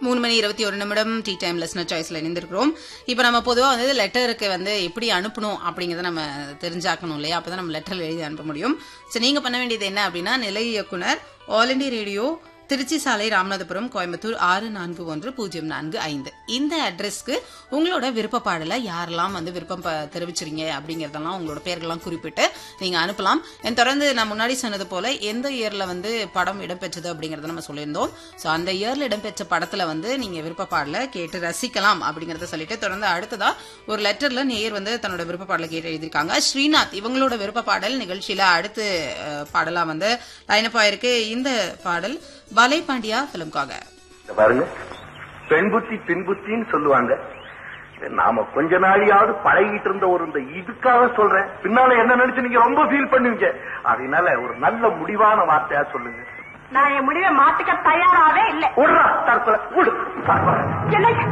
மூணு மணி இருபத்தி ஒரு நிமிடம் டீ டைம் லெஸ்னர் சாய்ஸ்ல இணைந்திருக்கிறோம் இப்போ நம்ம பொதுவா வந்து லெட்டருக்கு வந்து எப்படி அனுப்பணும் அப்படிங்கறத நம்ம தெரிஞ்சாக்கணும் இல்லையா அப்பதான் நம்ம லெட்டர் எழுதி அனுப்ப முடியும் சோ நீங்க பண்ண வேண்டியது என்ன அப்படின்னா நிலை இயக்குனர் ஆல் இண்டியா ரேடியோ திருச்சி சாலை ராமநாதபுரம் கோயம்புத்தூர் ஆறு நான்கு ஒன்று பூஜ்ஜியம் நான்கு ஐந்து இந்த அட்ரஸ்க்கு உங்களோட விருப்ப பாடல யாரெல்லாம் வந்து விருப்பம் ப- தெரிவிச்சிருங்க அப்படிங்கறதெல்லாம் உங்களோட பேர்கள்லாம் குறிப்பிட்டு நீங்க அனுப்பலாம் And தொடர்ந்து நான் முன்னாடி சொன்னது போல எந்த இயர்ல வந்து படம் இடம்பெற்றது அப்படிங்கறத நம்ம சொல்லியிருந்தோம் சோ அந்த இயர்ல இடம்பெற்ற படத்துல வந்து நீங்க விருப்ப பாடல கேட்டு ரசிக்கலாம் அப்படிங்கறத சொல்லிட்டு தொடர்ந்து அடுத்ததா ஒரு லெட்டர்ல நேயர் வந்து தன்னோட விருப்ப பாடலை கேட்டு எழுதியிருக்காங்க ஸ்ரீநாத் இவங்களோட விருப்ப பாடல் நிகழ்ச்சியில அடுத்து அஹ், பாடலா வந்து லைனப் ஆயிருக்கு இந்த பாடல் பலை பாண்டியா பிலிம்காக இத பாருங்க பெண் புத்தி பின் புத்தின்னு சொல்லுவாங்க நாம கொஞ்ச நாளையாவது பழகிட்டு இருந்த ஒரு இந்த இதுக்காக சொல்றேன் பின்னால என்ன நினைச்சு நீங்க ரொம்ப ஃபீல் பண்ணுவீங்க அதனால ஒரு நல்ல முடிவான வார்த்தையா சொல்லுங்க நான் என் முடிவை மாத்திக்க தயாராவே இல்லை விடுறா தற்கொலை விடு தற்கொலை என்னங்க